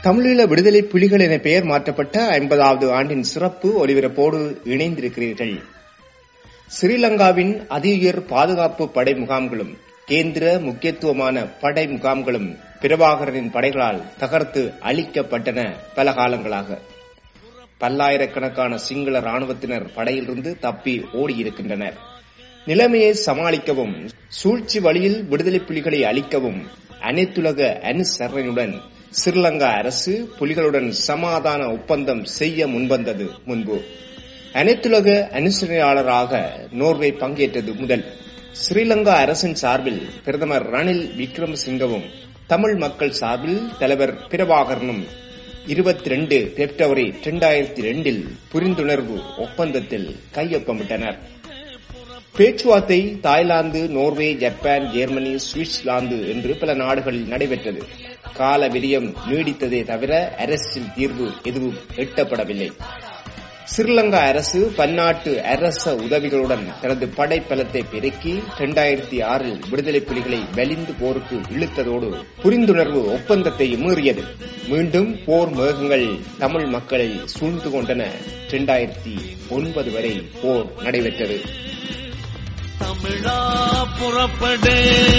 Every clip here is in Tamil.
தமிழீழ விடுதலை புலிகள் என பெயர் மாற்றப்பட்ட ஐம்பதாவது ஆண்டின் சிறப்பு ஒலிபரப்போடு இணைந்திருக்கிறீர்கள் ஸ்ரீலங்காவின் அதிஉயர் பாதுகாப்பு படை முகாம்களும் கேந்திர முக்கியத்துவமான படை முகாம்களும் பிரபாகரனின் படைகளால் தகர்த்து அழிக்கப்பட்டன பல காலங்களாக பல்லாயிரக்கணக்கான சிங்கள ராணுவத்தினர் படையிலிருந்து தப்பி ஓடியிருக்கின்றனர் நிலைமையை சமாளிக்கவும் சூழ்ச்சி வழியில் விடுதலை புலிகளை அழிக்கவும் அனைத்துலக அனுசரணையுடன் ஸ்ரீலங்கா அரசு புலிகளுடன் சமாதான ஒப்பந்தம் செய்ய முன்வந்தது முன்பு அனைத்துலக அனுசரணையாளராக நோர்வே பங்கேற்றது முதல் ஸ்ரீலங்கா அரசின் சார்பில் பிரதமர் ரணில் விக்ரமசிங்கவும் தமிழ் மக்கள் சார்பில் தலைவர் பிரபாகரனும் இருபத்தி ரெண்டு பிப்ரவரி இரண்டாயிரத்தி ரெண்டில் புரிந்துணர்வு ஒப்பந்தத்தில் கையொப்பமிட்டனர் பேச்சுவார்த்தை Thailand Norway Japan Germany Switzerland என்று பல நாடுகளில் நடைபெற்றது கால விரியம் நீடித்ததே தவிர அரசியல் தீர்வு எதுவும் எட்டப்படவில்லை ஸ்ரீலங்கா அரசு பன்னாட்டு அரச உதவிகளுடன் தனது படைப்பலத்தை பெருக்கி இரண்டாயிரத்தி ஆறில் விடுதலை புலிகளை வலிந்து போருக்கு இழுத்ததோடு புரிந்துணர்வு ஒப்பந்தத்தை மீறியது மீண்டும் போர் மேகங்கள் தமிழ் மக்களை சூழ்ந்து கொண்டன இரண்டாயிரத்தி ஒன்பது வரை போர் நடைபெற்றது தமிழா புறப்படு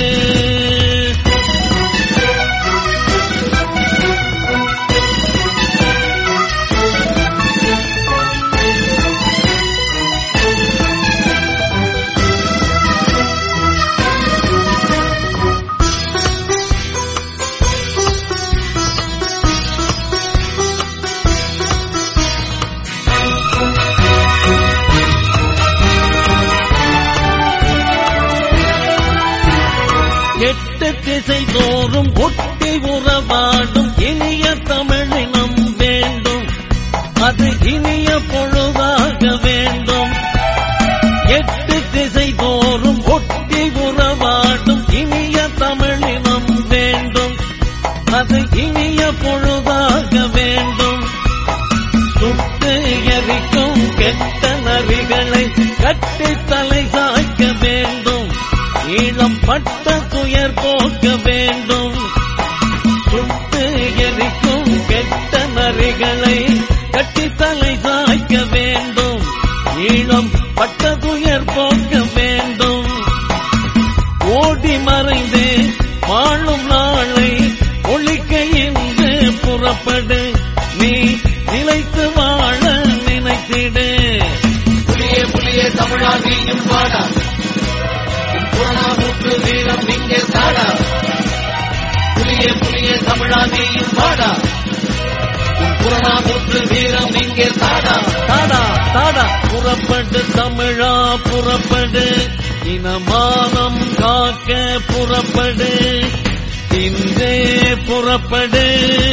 எட்டு திசை தோறும் ஒட்டி உறவாடும் இனிய தமிழினம் வேண்டும் அது இனிய பொழுதாக வேண்டும் எட்டு திசை தோறும் ஒட்டி உறவாடும் இனிய தமிழினம் வேண்டும் அது இனிய பொழுதாக வேண்டும் சுட்டு எரிக்கும் கெட்ட நரிகளை கட்டி தலை சாய்க்க வேண்டும் ஈழம் பட்ட துயர் போக்க வேண்டும் சுட்டு எரிக்கும் கெட்ட நரிகளை கட்டி தலை சாய்க்க வேண்டும் ஈழம் பட்ட துயர் போக்க வேண்டும் ஓடி மறைந்து வாழும் நாளை ஒழிக்க என்று புறப்படு நீ நிலைத்து வாழ நினைத்திடு புலியே புலியே தமிழா நீயும் வாடா உன் புறநானூற்று வீரம் இங்கே தாடா புலியே புலியே தமிழா நீயும் வாடா உன் புறநானூற்று வீரம் இங்கே தாடா தாடா தாடா புறப்படு தமிழா புறப்படு இனமானம் காக்க புறப்படு இன்றே புறப்படு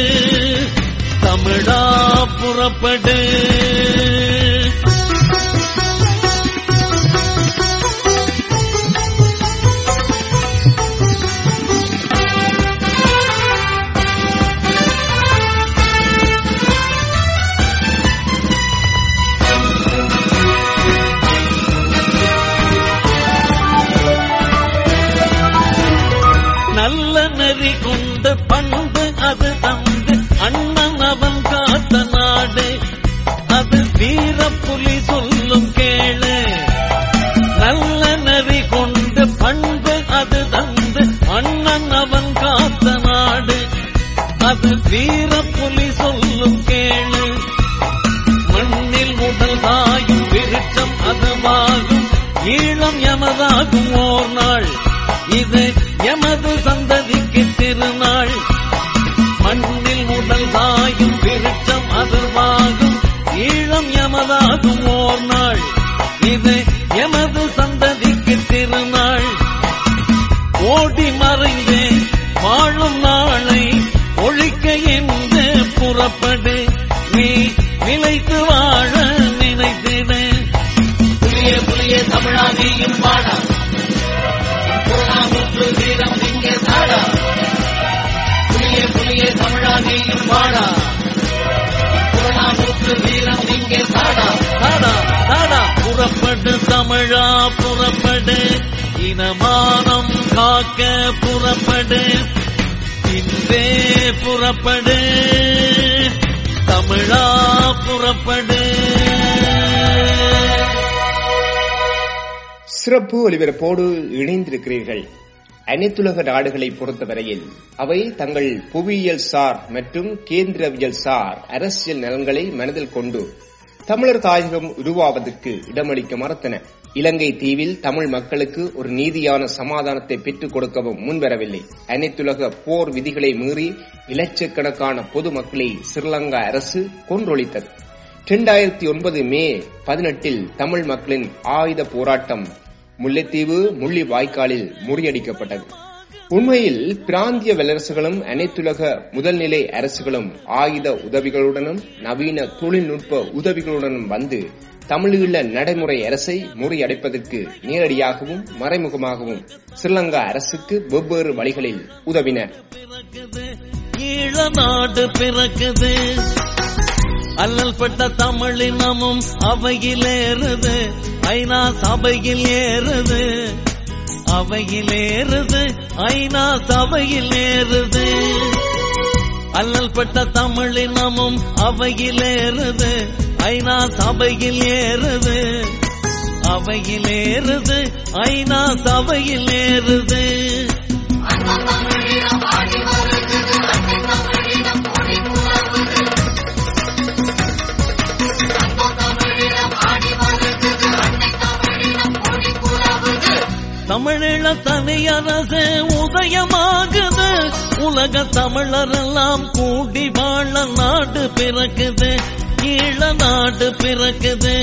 தமிழா புறப்படு நல்ல நெறி கொண்ட பண்பு அது தந்து அண்ணன் அவன் காத்த நாடு அது வீர புலி சொல்லும் கேளு நல்ல நெறி கொண்ட பண்பு அது தந்து அண்ணன் அவன் காத்த நாடு அது வீர புலி சொல்லும் கேளு மண்ணில் முதல் தாயும் விருட்சம் அதுவாகும் ஈழம் எமதாகும் ஓர் நாள் இது எமது சந்ததிக்கு திருநாள் மண்ணில் முதல் தாயும் விருட்சம் அதுவாகும் ஈழம் எமதாகும் ஓர் நாள் இது எமது சந்ததிக்கு திருநாள் ஓடி மறைந்து வாழும் நாளை ஒழிக்க என்று புறப்படு நீ நிலைத்து வாழ நினைத்திடு புலியே புலியே தமிழா நீயும் வாடா உன் புறநானூற்று வீரம் இங்கே தாடா புலியே புலியே தமிழா நீயும் வாடா உன் புறநானூற்று வீரம் இங்கே தாடா தாடா தாடா புறப்படு தமிழா புறப்படு இனமானம் காக்க புறப்படு இன்றே புறப்படு தமிழா புறப்படு சிறப்பு ஒலிபரப்போடு இணைந்திருக்கிறீர்கள் அனைத்துலக நாடுகளை பொறுத்தவரையில் அவை தங்கள் புவியியல் சார் மற்றும் கேந்திரவியல் சார் அரசியல் நலன்களை மனதில் கொண்டு தமிழர் தாயகம் உருவாவதற்கு இடமளிக்க மறுத்தன இலங்கை தீவில் தமிழ் மக்களுக்கு ஒரு நீதியான சமாதானத்தை பெற்றுக் கொடுக்கவும் முன்வரவில்லை அனைத்துலக போர் விதிகளை மீறி இலட்சக்கணக்கான பொதுமக்களை ஸ்ரீலங்கா அரசு கொன்றொழித்தது இரண்டாயிரத்தி ஒன்பது மே பதினெட்டில் தமிழ் மக்களின் ஆயுத போராட்டம் முல்லைத்தீவு முள்ளி வாய்க்காலில் முறியடிக்கப்பட்டது உண்மையில் பிராந்திய வல்லரசுகளும் அனைத்துலக முதல்நிலை அரசுகளும் ஆயுத உதவிகளுடனும் நவீன தொழில்நுட்ப உதவிகளுடனும் வந்து தமிழீழ நடைமுறை அரசை முறியடைப்பதற்கு நேரடியாகவும் மறைமுகமாகவும் ஸ்ரீலங்கா அரசுக்கு வெவ்வேறு வழிகளில் உதவினர் பிறக்குது ஈழ நாடு பிறக்குது அல்லல் பட்ட தமிழினமும் அவையில் ஏறுது ஐநா சபையில் ஏறுது அவையில் ஏறுது ஐநா சபையில் ஏறுது அல்லல் பட்ட தமிழினமும் அவையில் ஏறுது ஐநா சபையில் ஏறுது அவையில் ஏறுது ஐநா சபையில் ஏறுது தமிழீழ தனியரசு உதயமாகுது உலக தமிழரெல்லாம் கூடி வாழ நாடு பிறக்குது ஈழ நாடு பிறக்குது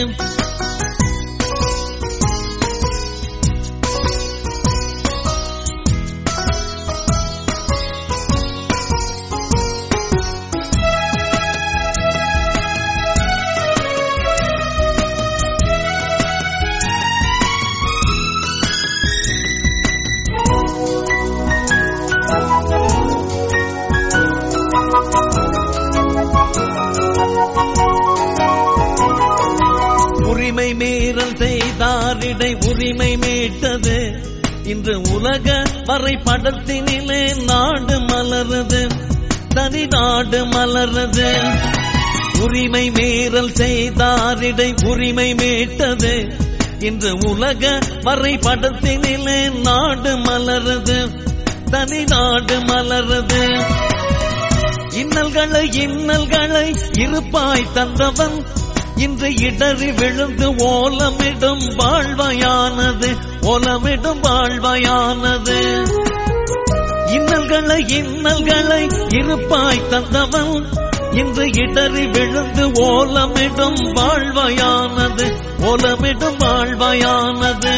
உரிமை மீறல் செய்தாரிடை உரிமை மீட்டது இன்று உலக வரைபடத்தினிலே நாடு மலருது தனி நாடு மலருது உரிமை மீறல் செய்தாரிடை உரிமை மீட்டது இன்று உலக வரைபடத்தினிலே நாடு மலருது தனி நாடு மலருது இன்னல்களை இன்னல்களை இருப்பாய் தந்தவன் இன்று இடறி விழுந்து ஓலமிடும் வாழ்வையானது ஓலமிடும் வாழ்வையானது இன்னல்களை இன்னல்களை இருப்பாய் தந்தவன் இன்று இடறி விழுந்து ஓலமிடும் வாழ்வையானது ஓலமிடும் வாழ்வையானது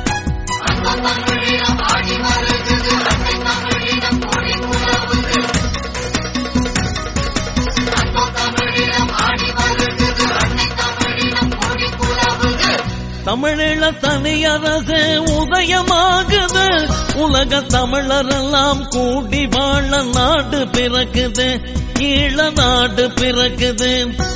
தமிழீழ தனியரசு உதயமாகுது உலக தமிழரெல்லாம் கூடி வாழ நாடு பிறக்குது ஈழ நாடு பிறக்குது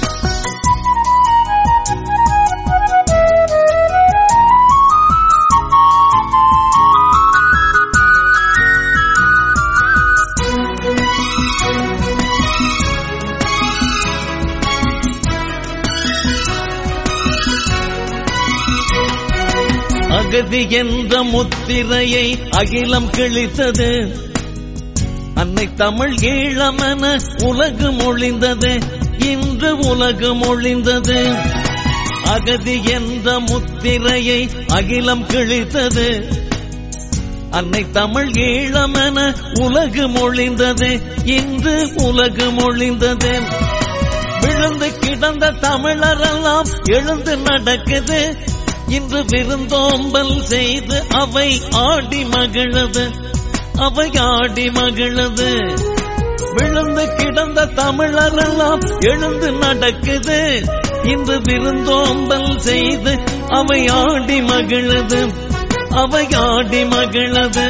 அகதி என்ற முத்திரையை அகிலம் கிழித்தது அன்னை தமிழ் ஈழமென உலகு மொழிந்தது இன்று உலகு மொழிந்தது அகதி என்ற முத்திரையை அகிலம் கிழித்தது அன்னை தமிழ் ஈழமென உலகு மொழிந்தது இன்று உலகு மொழிந்தது விழுந்து கிடந்த தமிழரெல்லாம் எழுந்து நடக்குது இன்று விருந்தோம்பல் செய்து அவை ஆடி மகிழது அவை ஆடி மகிழது விழுந்து கிடந்த தமிழரெல்லாம் எழுந்து நடக்குது இன்று விருந்தோம்பல் செய்து அவை ஆடி மகிழது அவை ஆடி மகிழது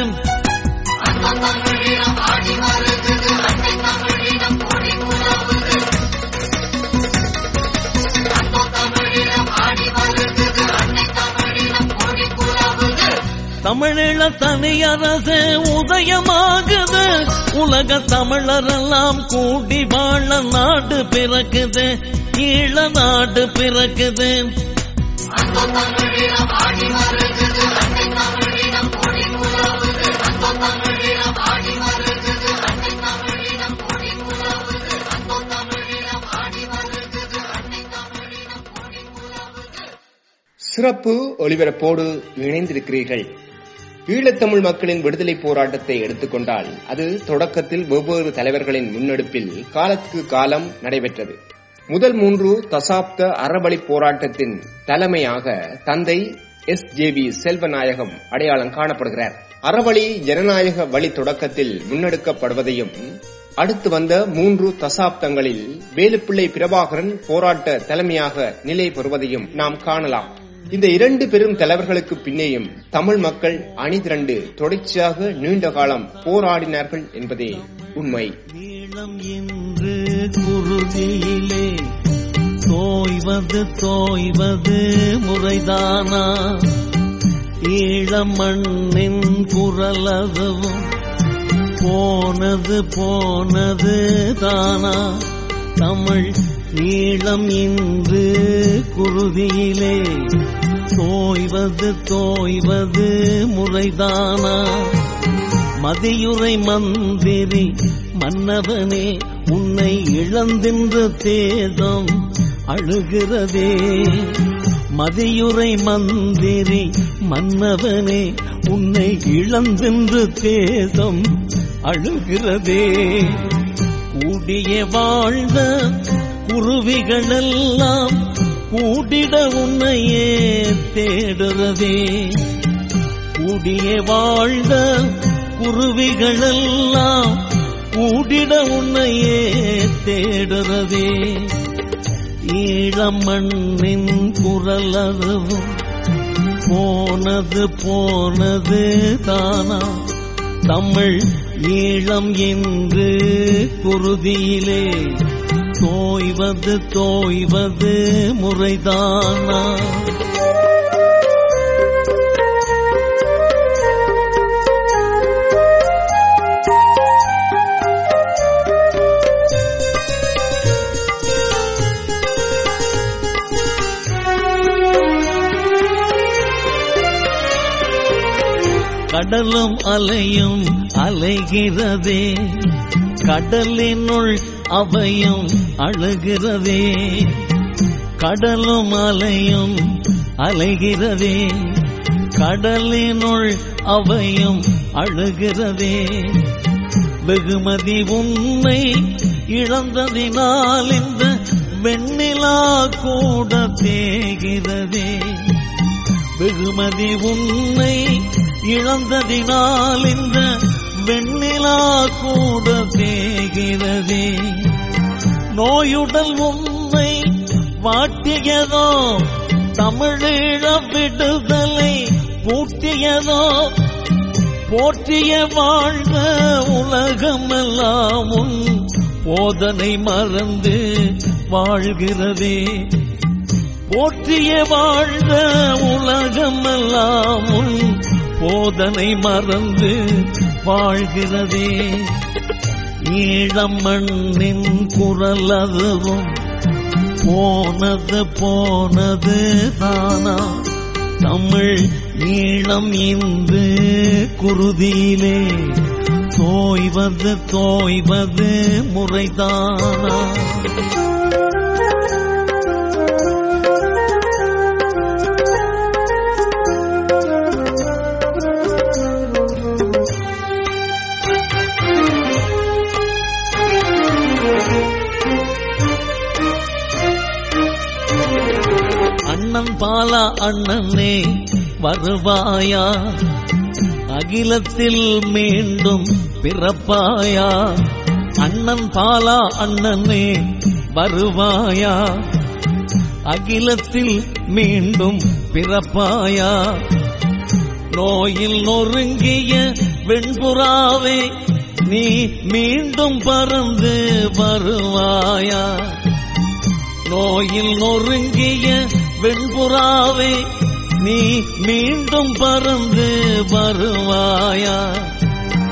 தமிழீழ தனியரசு உதயமாகுது உலக தமிழரெல்லாம் கூடி வாழ நாடு பிறக்குது ஈழ நாடு பிறக்குது சிறப்பு ஒலிபரப்போடு இணைந்திருக்கிறீர்கள் ஈழத்தமிழ் மக்களின் விடுதலை போராட்டத்தை எடுத்துக்கொண்டால் அது தொடக்கத்தில் வெவ்வேறு தலைவர்களின் முன்னெடுப்பில் காலத்துக்கு காலம் நடைபெற்றது முதல் மூன்று தசாப்த அறவழி போராட்டத்தின் தலைமையாக தந்தை எஸ் ஜே பி செல்வநாயகம் அடையாளம் காணப்படுகிறார் அறவழி ஜனநாயக வழி தொடக்கத்தில் முன்னெடுக்கப்படுவதையும் அடுத்து வந்த மூன்று தசாப்தங்களில் வேலுப்பிள்ளை பிரபாகரன் போராட்ட தலைமையாக நிலை பெறுவதையும் நாம் காணலாம் இந்த இரண்டு பெரும் தலைவர்களுக்கு பின்னேயும் தமிழ் மக்கள் அணிதிரண்டு தொடர்ச்சியாக நீண்ட காலம் போராடினார்கள் என்பதே உண்மை ஈழம் என்று குருதியிலே தோய்வது தோய்வது முறைதானா ஈழம் மண்ணின் குரலதுவும் போனது போனது தானா தமிழ் ஈழம் இன்று குருதியிலே தோய்வது தோய்வது முறைதானா மதியுரை மந்திரி மன்னவனே உன்னை இழந்தின்று தேதம் அழுகிறதே மதியுரை மந்திரி மன்னவனே உன்னை இழந்தின்று தேதம் அழுகிறதே கூடிய வாழ்ந்த குருவிகளெல்லாம் கூடிட உன்னையே தேடுறதே கூடிய வாழ்ந்த குருவிகளெல்லாம் கூடிட உன்னையே தேடுறதே ஈழம் மண்ணின் குரலதுவும் போனது போனது தானா தமிழ் ஈழம் என்று குருதியிலே தோய்வது தோய்வது முறைதானா கடலும் அலையும் அலைகிறதே கடலினுள் அவையும் அழுகிறதே கடலும் அலையும் அலைகிறதே கடலினுள் அவையும் அழுகிறதே வெகுமதி உன்னை இழந்ததினால் இந்த வெண்ணிலா கூட தேகிறதே வெகுமதி உன்னை இழந்ததினால் இந்த வெண்ணிலா கூட தேகிறதே நோயுடல் உன்னை வாட்டியதோ தமிழீழ விடுதலை பூட்டியதோ போற்றிய வாழ்க உலகமெல்லாம் உன் போதனை மறந்து வாழ்கிறதே போற்றிய வாழ்க உலகமெல்லாம் உன் போதனை மறந்து வாழ்கிறதே ஈழம் மண்ணின் குரல் அதுவும் போனது போனது தானா தமிழ் ஈழம் இன்று குருதியிலே தோய்வது தோய்வது முறைதானா அண்ணன் பாலா அண்ணனே வருவாயா அகிலத்தில் மீண்டும் பிறப்பாயா அண்ணன் பாலா அண்ணனே வருவாயா அகிலத்தில் மீண்டும் பிறப்பாயா நோயில் நொறுங்கிய வெண்புறாவே நீ மீண்டும் பறந்து வருவாயா நோயில் நொறுங்கிய வெண்புறாவே நீ மீண்டும் பறந்து வருவாயா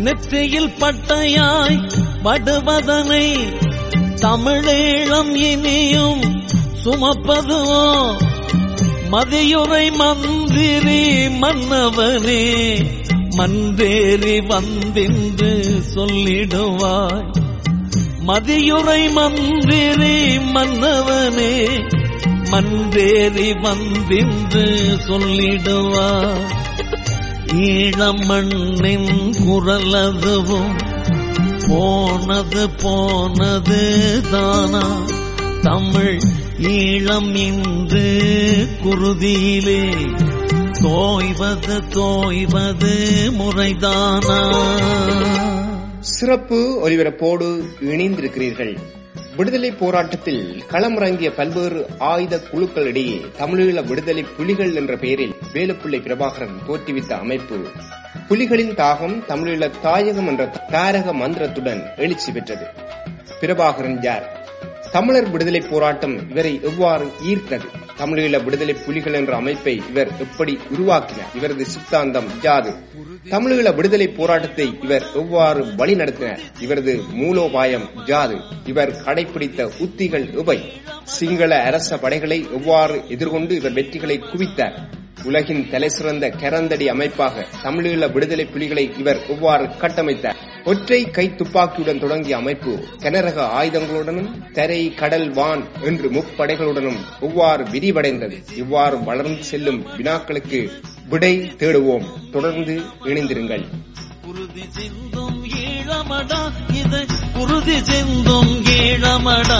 நெற்றியில் பட்டையாய் படுவதனை தமிழீழம் இனியும் சுமப்பதுவோ மதியுரை மந்திரி மன்னவனே மன்றேறி வந்தின்று சொல்லிடுவாய் மதியுரை மந்திரி மன்னவனே மன்றேறி வந்தின்று சொல்லிடுவாய் ஈழம் மண்ணின் குரலதுவும் போனது போனது தானா தமிழ் ஈழம் இன்று குருதியிலே தோய்வது தோய்வது முறைதானா சிறப்பு ஒலிபரப்போடு இணைந்திருக்கிறீர்கள் விடுதலை போராட்டத்தில் களமிறங்கிய பல்வேறு ஆயுத குழுக்களிடையே தமிழீழ விடுதலை புலிகள் என்ற பெயரில் வேலுப்பிள்ளை பிரபாகரன் தோற்றுவித்த அமைப்பு புலிகளின் தாகம் தமிழீழ தாயகம் என்ற தாரக மந்திரத்துடன் எழுச்சி பெற்றது பிரபாகரன் யார் தமிழர் விடுதலை போராட்டம் இவரை எவ்வாறு ஈர்த்தது தமிழீழ விடுதலை புலிகள் என்ற அமைப்பை இவர் எப்படி உருவாக்கினார் இவரது சித்தாந்தம் யாது தமிழீழ விடுதலை போராட்டத்தை இவர் எவ்வாறு வழிநடத்தினார் இவரது மூலோபாயம் யாது இவர் கடைபிடித்த உத்திகள் எவை சிங்கள அரச படைகளை எவ்வாறு எதிர்கொண்டு இவர் வெற்றிகளை குவித்தார் உலகின் தலைசிறந்த கரந்தடி அமைப்பாக தமிழீழ விடுதலை புலிகளை இவர் எவ்வாறு கட்டமைத்தார் ஒற்றை கை துப்பாக்கியுடன் தொடங்கிய அமைப்பு கனரக ஆயுதங்களுடனும் தரை கடல் வான் என்று முப்படைகளுடனும் எவ்வாறு விரிவடைந்தது இவ்வாறு வளர்ந்து செல்லும் வினாக்களுக்கு விடை தேடுவோம் தொடர்ந்து இணைந்திருங்கள் குருதி சிந்தும் ஈழமடா இது குருதி சிந்தும் ஈழமடா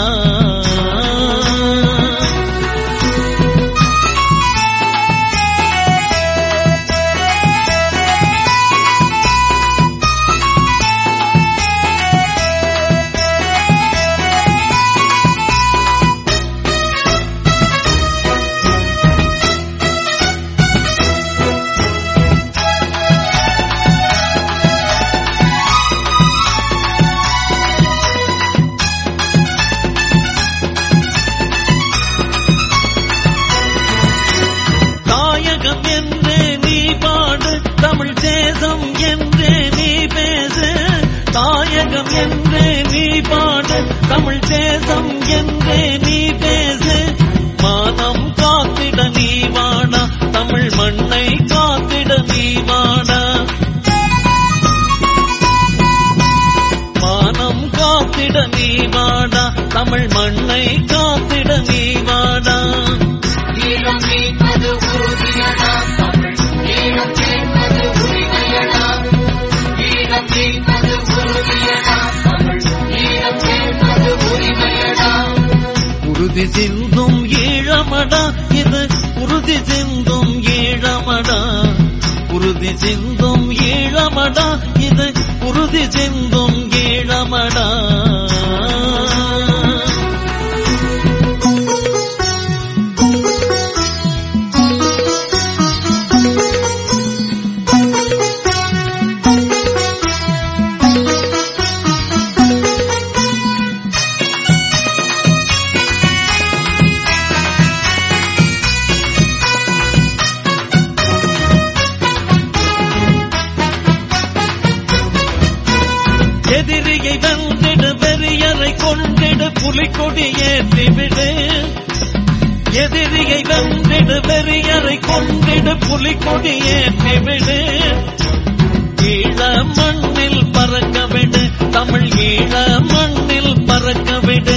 தாயகம் என்றே நீ பாடு தமிழ் தேசம் என்றே நீ பேசு தாயகம் என்றே நீ பாடு தமிழ் தேசம் என்றே நீ பேசு மானம் காத்திட நீ வாடா தமிழ் மண்ணை காத்திட நீ வாடா மானம் காத்திட நீ வாடா தமிழ் மண்ணை காத்திட நீ வாடா ஈழம் மீட்பது உறுதியடா தமிழ் ஈழம் மீட்பது உரிமையடா ஈழம் மீட்பது உறுதியடா தமிழ் ஈழம் மீட்பது உரிமையடா உறுதி சிந்தும் ஈழமடா இது உறுதி சிந்தும் ஈழமடா உறுதி சிந்தும் ஈழமடா இது உறுதி சிந்தும் ஈழமடா எதிரியை வென்றிடு வெறியரை கொண்டிடு புலிக்கொடி ஏற்றிவிடு எதிரியை வென்றிடு வெறியரை கொண்டிடு புலிக்கொடி ஏற்றிவிடு ஈழ மண்ணில் பறக்க விடு தமிழ் ஈழ மண்ணில் பறக்க விடு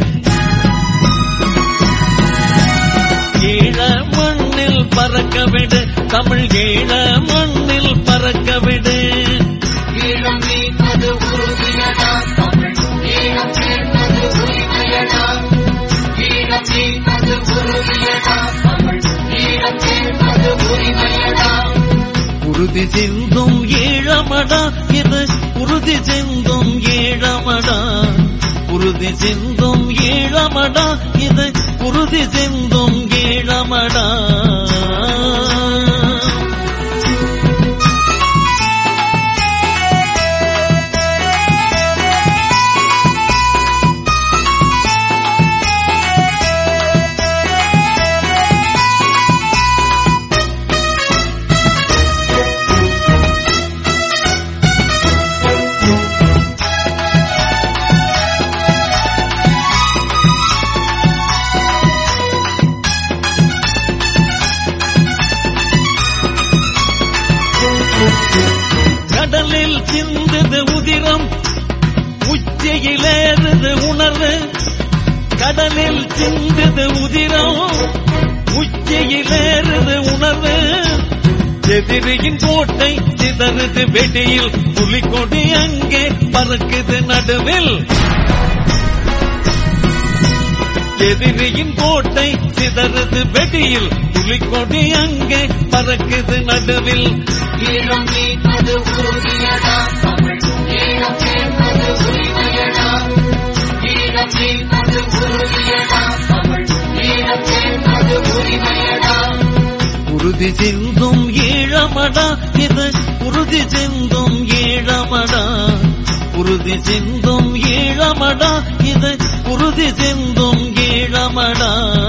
ஈழ மண்ணில் பறக்க விடு தமிழ் ஈழ மண்ணில் பறக்க விடு ஈழம் மீட்பது உறுதியடா தமிழ் ஈழம் மீட்பது உரிமையடா ஈழம் மீட்பது உறுதியடா தமிழ் ஈழம் மீட்பது உரிமையடா உறுதி சிந்தும் ஈழமடா இது உறுதி சிந்தும் ஈழமடா உறுதி சிந்தும் ஈழமடா இது உறுதி சிந்தும் ஈழமடா சிந்தது உதிரம் உச்சியிலேறுது உணர்வு கடலில் சிந்தது உதிரம் உச்சியிலேறுது உணர்வு எதிரியின் கோட்டை சிதறுது வெடியில் புலிக்கொடி அங்கே பறக்குது நடுவில் எதிரியின் கோட்டை சிதறுது வெடியில் புலிக்கொடி அங்கே பறக்குது நடுவில் ஈழம் மீட்பது உறுதியடா தமிழ் ஈழம் சேர்ப்பது உரிமையடா ஈழம் மீட்பது உறுதியடா தமிழ் ஈழம் சேர்ப்பது உரிமையடா உறுதி சிந்தும் ஈழமடா இது உறுதி சிந்தும் ஈழமடா உறுதி சிந்தும் ஈழமடா இது உறுதி சிந்தும் ஈழமடா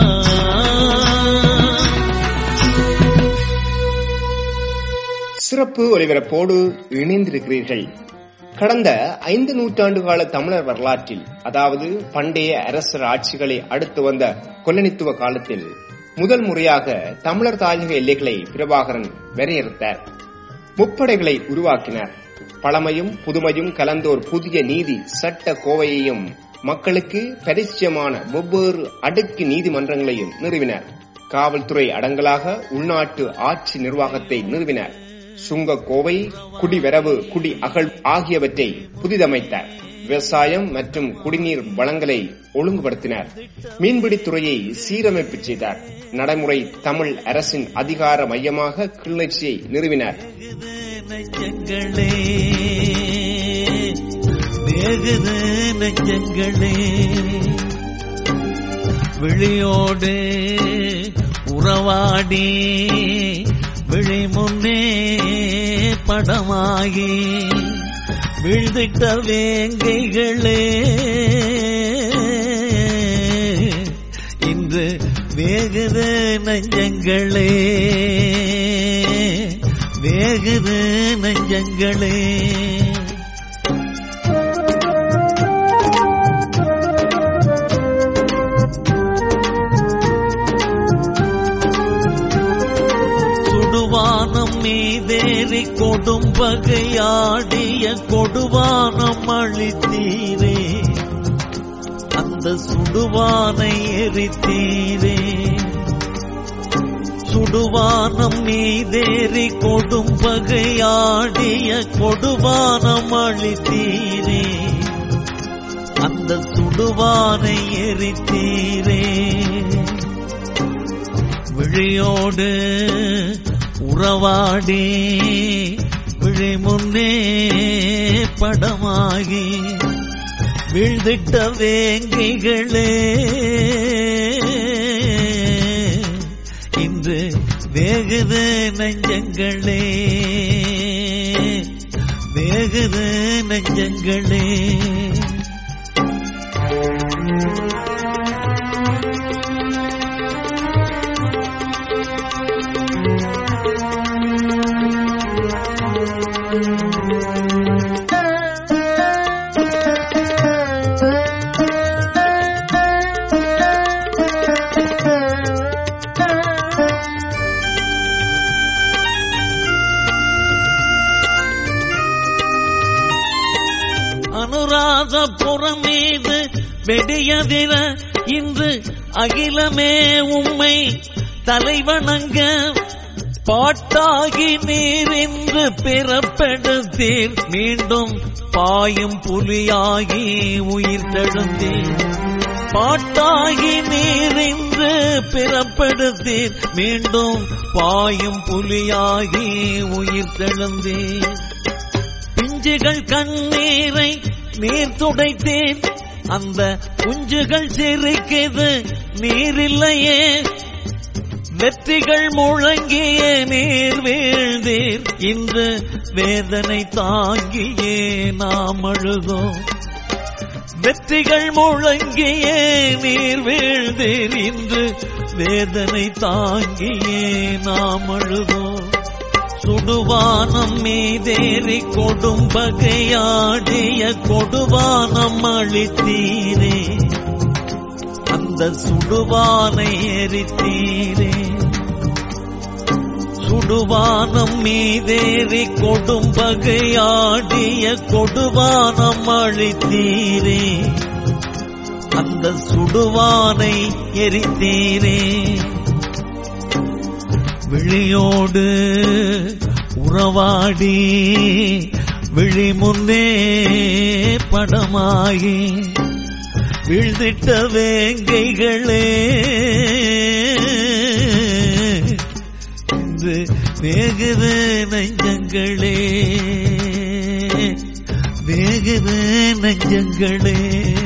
சிறப்பு ஒலிபரப்போடு இணைந்திருக்கிறீர்கள் கடந்த ஐந்து நூற்றாண்டு கால தமிழர் வரலாற்றில் அதாவது பண்டைய அரசர் ஆட்சிகளை அடுத்து வந்த கொல்லனித்துவ காலத்தில் முதல் முறையாக தமிழர் தாயக எல்லைகளை பிரபாகரன் வரையறுத்தார் முப்படைகளை உருவாக்கினார் பழமையும் புதுமையும் கலந்த ஒரு புதிய நீதி சட்ட கோவையையும் மக்களுக்கு பரிச்சயமான வெவ்வேறு அடுக்கு நீதிமன்றங்களையும் நிறுவினார் காவல்துறை அடங்கலாக உள்நாட்டு ஆட்சி நிர்வாகத்தை நிறுவினார் சுங்க கோவை குடிவரவு குடி அகழ் ஆகியவற்றை புதிதமைத்தார் விவசாயம் மற்றும் குடிநீர் வளங்களை ஒழுங்குபடுத்தினார் மீன்பிடித் துறையை சீரமைப்பு செய்தார் நடைமுறை தமிழ் அரசின் அதிகார மையமாக கிளிநொச்சியை நிறுவினார் நெஞ்சங்களே வேகுது நெஞ்சங்களே விழியோடு உறவாடி விழி முன்னே படமாகி வீழ்ந்திட்ட வேங்கைகளே இன்று வேகுது நெஞ்சங்களே வேகுது நெஞ்சங்களே சுடுவானம் மீதேறி கொடும் பகையாடிய கொடுவானம் அழித்தீரே அந்த சுடுவானை எரித்தீரே சுடுவானம் மீதேறி கொடும் பகையாடிய கொடுவானம் அழித்தீரே அந்த சுடுவானை எரித்தீரே விழியோடு உறவாடி விழி முன்னே படமாகி வீழ்ந்திட்ட வேங்கைகளே இன்று வேகுது நெஞ்சங்களே வேகுது நெஞ்சங்களே அனுராதபுரம் மீது வெடியதிர இன்று அகிலமே உம்மை தலைவணங்க பாட்டாகி நீர் என்று பிறப்பெடுத்தீர் மீண்டும் பாயும் புலியாகி உயிர் தெழுந்தீர் பாட்டாகி நீர் என்று பிறப்பெடுத்தீர் மீண்டும் பாயும் புலியாகி உயிர் தெழுந்தீர் பிஞ்சுகள் கண்ணீரை நீர் துடைத்தேன் அந்த குஞ்சுகள் சிரிக்குது நீரில்லையே வெற்றிகள் முழங்கிய நீர் வீழ்ந்தீர் இன்று வேதனை தாங்கியே நாம் அழுதோம் வெற்றிகள் முழங்கிய நீர் வீழ்ந்தீர் இன்று வேதனை தாங்கியே நாம் அழுதோம் சுடுவானம் மீதேறி கொடும் பகையாடிய கொடுவானம் அழித்தீரே அந்த சுடுவானை எரித்தீரே சுடுவானம் மீதேறி கொடும் பகையாடிய கொடுவானம் அழித்தீரே அந்த சுடுவானை எரித்தீரே விழியோடு உறவாடி விழி முன்னே படமாகி வீழ்ந்திட்ட வேங்கைகளே இன்று வேகுது நெஞ்சங்களே வேகுது நெஞ்சங்களே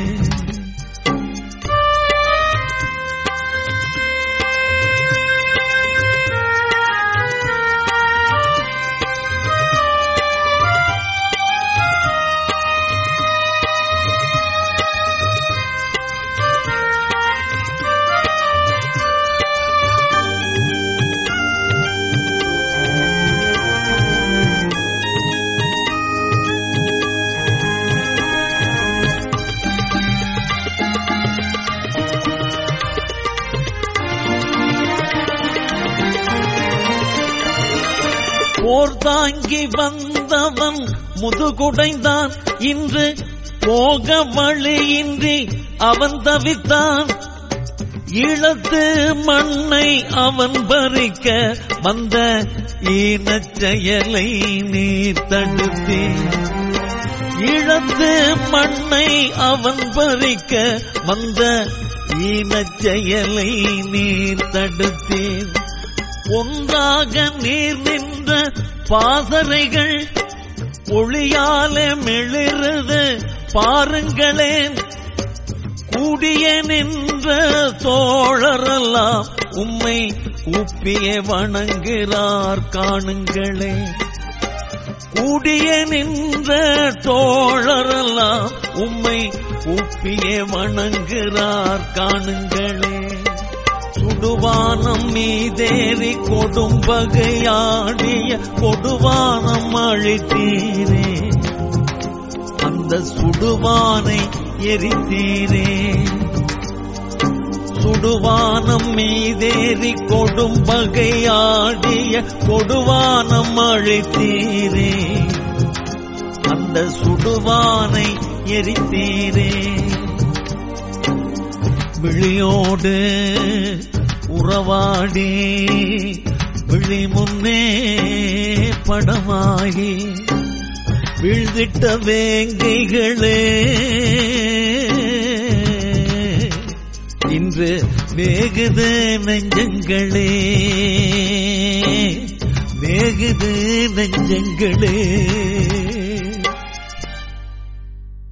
போர் தாங்கி வந்தவன் முதுகுடைந்தான் இன்று போக வழியின்றி அவன் தவித்தான் ஈழத்து மண்ணை அவன் பறிக்க வந்த ஈனச் செயலை நீர் தடுத்தே ஈழத்து மண்ணை அவன் பறிக்க வந்த ஈனச் செயலை நீர் தடுத்தேன் ஒன்றாக நீர் நின்ற பாசறைகள் ஒளியால மெளிருது பாருங்களேன் கூடிய நின்ற தோழரெல்லாம் உம்மை கூப்பிய வணங்குகிறார் காணுங்களே கூடிய நின்ற தோழரெல்லாம் உம்மை கூப்பிய வணங்குகிறார் காணுங்களே சுடுவானம் மீதேறி கொடும் பகையாடிய கொடுவானம் அழித்தீரே அந்த சுடுவானை எரித்தீரே சுடுவானம் மீதேறி கொடும் பகையாடிய கொடுவானம் அழித்தீரே அந்த சுடுவானை எரித்தீரே விழியோடு உறவாடி விழி முன்னே படமாகி வீழ்ந்திட்ட வேங்கைகளே இன்று வேகுது நெஞ்சங்களே வேகுது நெஞ்சங்களே